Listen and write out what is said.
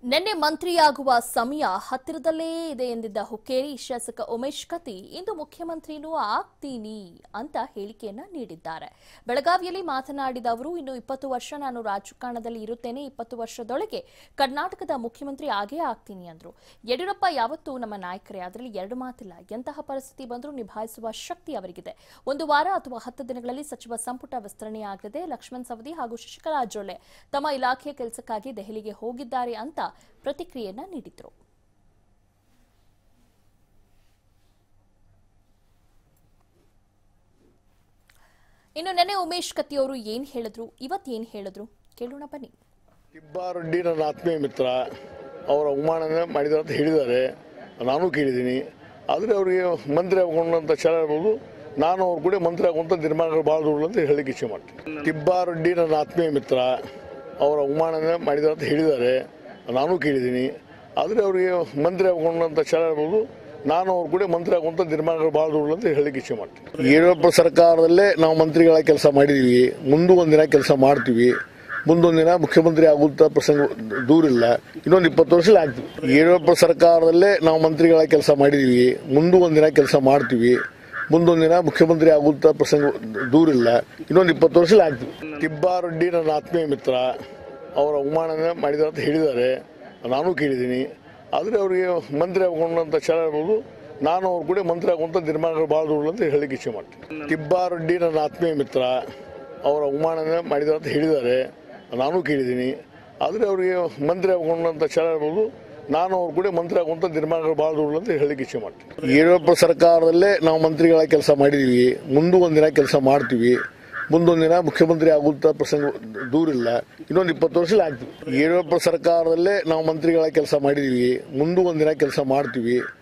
ನಿನ್ನೆ ಮಂತ್ರಿಯಾಗುವ ಸಮಯ ಹತ್ತಿರದಲ್ಲೇ ಇದೆ ಎಂದಿದ್ದ ಹುಕ್ಕೇರಿ ಶಾಸಕ ಉಮೇಶ್ ಕತ್ತಿ ಇಂದು ಮುಖ್ಯಮಂತ್ರಿನೂ ಆಗ್ತೀನಿ ಅಂತ ಹೇಳಿಕೆಯನ್ನ ನೀಡಿದ್ದಾರೆ ಬೆಳಗಾವಿಯಲ್ಲಿ ಮಾತನಾಡಿದ ಅವರು ಇನ್ನು ಇಪ್ಪತ್ತು ವರ್ಷ ನಾನು ರಾಜಕಾರಣದಲ್ಲಿ ಇರುತ್ತೇನೆ ಇಪ್ಪತ್ತು ವರ್ಷದೊಳಗೆ ಕರ್ನಾಟಕದ ಮುಖ್ಯಮಂತ್ರಿ ಆಗೇ ಆಗ್ತೀನಿ ಅಂದ್ರು ಯಡಿಯೂರಪ್ಪ ಯಾವತ್ತೂ ನಮ್ಮ ನಾಯಕರೇ ಅದರಲ್ಲಿ ಎರಡು ಮಾತಿಲ್ಲ ಎಂತಹ ಪರಿಸ್ಥಿತಿ ಬಂದರೂ ನಿಭಾಯಿಸುವ ಶಕ್ತಿ ಅವರಿಗಿದೆ ಒಂದು ವಾರ ಅಥವಾ ಹತ್ತು ದಿನಗಳಲ್ಲಿ ಸಚಿವ ಸಂಪುಟ ವಿಸ್ತರಣೆಯಾಗಲಿದೆ ಲಕ್ಷ್ಮಣ್ ಸವದಿ ಹಾಗೂ ಶಶಿಕಲಾ ಜೊಲ್ಲೆ ತಮ್ಮ ಇಲಾಖೆಯ ಕೆಲಸಕ್ಕಾಗಿ ದೆಹಲಿಗೆ ಹೋಗಿದ್ದಾರೆ ಅಂತ ಪ್ರತಿಕ್ರಿಯೆಯನ್ನ ನೀಡಿದ್ರು ಇನ್ನು ನೆನೆ ಉಮೇಶ್ ಕತ್ತಿಯವರು ಏನ್ ಹೇಳಿದ್ರು ಇವತ್ ಏನ್ ಹೇಳಿದ್ರು ಕೇಳೋಣ ಬನ್ನಿ ಕಿಬ್ಬಾರೆಡ್ಡಿ ನನ್ನ ಆತ್ಮೀಯ ಮಿತ್ರ ಅವರ ಅವಮಾನ ಮಾಡಿದ್ದಾರೆ ಅಂತ ಹೇಳಿದ್ದಾರೆ ನಾನು ಕೇಳಿದ್ದೀನಿ ಆದರೆ ಅವರಿಗೆ ಮಂತ್ರಿ ಆಗೊಂಡಂತ ಛಲ ಇರ್ಬೋದು ನಾನು ಅವ್ರ ಕೂಡ ಮಂತ್ರಿ ಆಗುವಂಥ ನಿರ್ಮಾಣಗಳು ಭಾಳ ದೂರ ಅಂತ ಹೇಳಲಿಕ್ಕೆ ಇಚ್ಛೆ ಮಾಡ್ತೀನಿ ಕಿಬ್ಬಾರೆಡ್ಡಿ ನನ್ನ ಆತ್ಮೀಯ ಮಿತ್ರ ಅವರ ಅವಮಾನ ಮಾಡಿದ್ದಾರೆ ಅಂತ ಹೇಳಿದ್ದಾರೆ ನಾನು ಕೇಳಿದ್ದೀನಿ ಆದರೆ ಅವರಿಗೆ ಮಂತ್ರಿ ಆಗೊಂಡಂತ ಛಲ ಇರ್ಬೋದು ನಾನು ಅವ್ರ ಕೂಡ ಮಂತ್ರಿ ಆಗುವಂಥ ನಿರ್ಮಾಣಗಳು ಭಾಳ ದೂರ ಅಂತ ಹೇಳಲಿಕ್ಕೆ ಇಚ್ಛೆ ಮಾಡ್ತೀನಿ ಯಡಿಯೂರಪ್ಪ ಸರ್ಕಾರದಲ್ಲೇ ನಾವು ಮಂತ್ರಿಗಳ ಕೆಲಸ ಮಾಡಿದ್ದೀವಿ ಮುಂದೂ ಒಂದಿನ ಕೆಲಸ ಮಾಡ್ತೀವಿ ಮುಂದೊಂದಿನ ಮುಖ್ಯಮಂತ್ರಿ ಆಗುವಂತ ಪ್ರಸಂಗ ದೂರಿಲ್ಲ ಇನ್ನೊಂದು ಇಪ್ಪತ್ತು ವರ್ಷ ಆಗ್ತೀವಿ ಯಡಿಯೂರಪ್ಪ ಸರ್ಕಾರದಲ್ಲೇ ನಾವು ಮಂತ್ರಿಗಳ ಕೆಲಸ ಮಾಡಿದೀವಿ ಮುಂದೂ ಒಂದಿನ ಕೆಲಸ ಮಾಡ್ತೀವಿ ಮುಂದೊಂದಿನ ಮುಖ್ಯಮಂತ್ರಿ ಆಗುವಂತ ಪ್ರಸಂಗ ದೂರಿಲ್ಲ ಇನ್ನೊಂದು ಇಪ್ಪತ್ತು ವರ್ಷ ಆಗ್ತೀವಿ ಕಿಬ್ಬಾರೆಡ್ಡಿ ನನ್ನ ಆತ್ಮೀಯ ಮಿತ್ರ ಅವರ ಅವಮಾನ ಮಾಡಿದ್ದಾರೆ ಅಂತ ಹೇಳಿದ್ದಾರೆ ನಾನು ಕೇಳಿದ್ದೀನಿ ಆದರೆ ಅವರಿಗೆ ಮಂತ್ರಿ ಆಗೊಂಡಂತ ಛಲ ಇರ್ಬೋದು ನಾನು ಅವ್ರ ಕೂಡ ಮಂತ್ರಿ ಆಗುವಂಥ ನಿರ್ಮಾಣಗಳು ಭಾಳ ದೂರ ಅಂತ ಹೇಳಲಿಕ್ಕೆ ಇಚ್ಛೆ ಮಾಡ್ತೀನಿ ಕಿಬ್ಬಾರೆಡ್ಡಿ ನನ್ನ ಆತ್ಮೀಯ ಮಿತ್ರ ಅವರ ಅವಮಾನ ಮಾಡಿದ್ದಾರೆ ಅಂತ ಹೇಳಿದ್ದಾರೆ ನಾನು ಕೇಳಿದ್ದೀನಿ ಆದರೆ ಅವರಿಗೆ ಮಂತ್ರಿ ಆಗೊಂಡಂತ ಛಲ ಇರ್ಬೋದು ನಾನು ಅವ್ರ ಕೂಡ ಮಂತ್ರಿ ಆಗುವಂಥ ನಿರ್ಮಾಣಗಳು ಭಾಳ ದೂರ ಅಂತ ಹೇಳಲಿಕ್ಕೆ ಇಚ್ಛೆ ಮಾಡ್ತೀನಿ ಯಡಿಯೂರಪ್ಪ ಸರ್ಕಾರದಲ್ಲೇ ನಾವು ಮಂತ್ರಿಗಳ ಕೆಲಸ ಮಾಡಿದೀವಿ ಮುಂದೂ ಒಂದಿನ ಕೆಲಸ ಮಾಡ್ತೀವಿ ಮುಂದೊಂದಿನ ಮುಖ್ಯಮಂತ್ರಿ ಆಗುವಂತ ಪ್ರಸಂಗ ದೂರಿಲ್ಲ ಇನ್ನೊಂದು ಇಪ್ಪತ್ತು ವರ್ಷ ಆಗ್ತೀವಿ ಯಡಿಯೂರಪ್ಪ ಸರ್ಕಾರದಲ್ಲೇ ನಾವು ಮಂತ್ರಿಗಳ ಕೆಲಸ ಮಾಡಿದೀವಿ ಮುಂದೂ ಒಂದಿನ ಕೆಲಸ ಮಾಡ್ತೀವಿ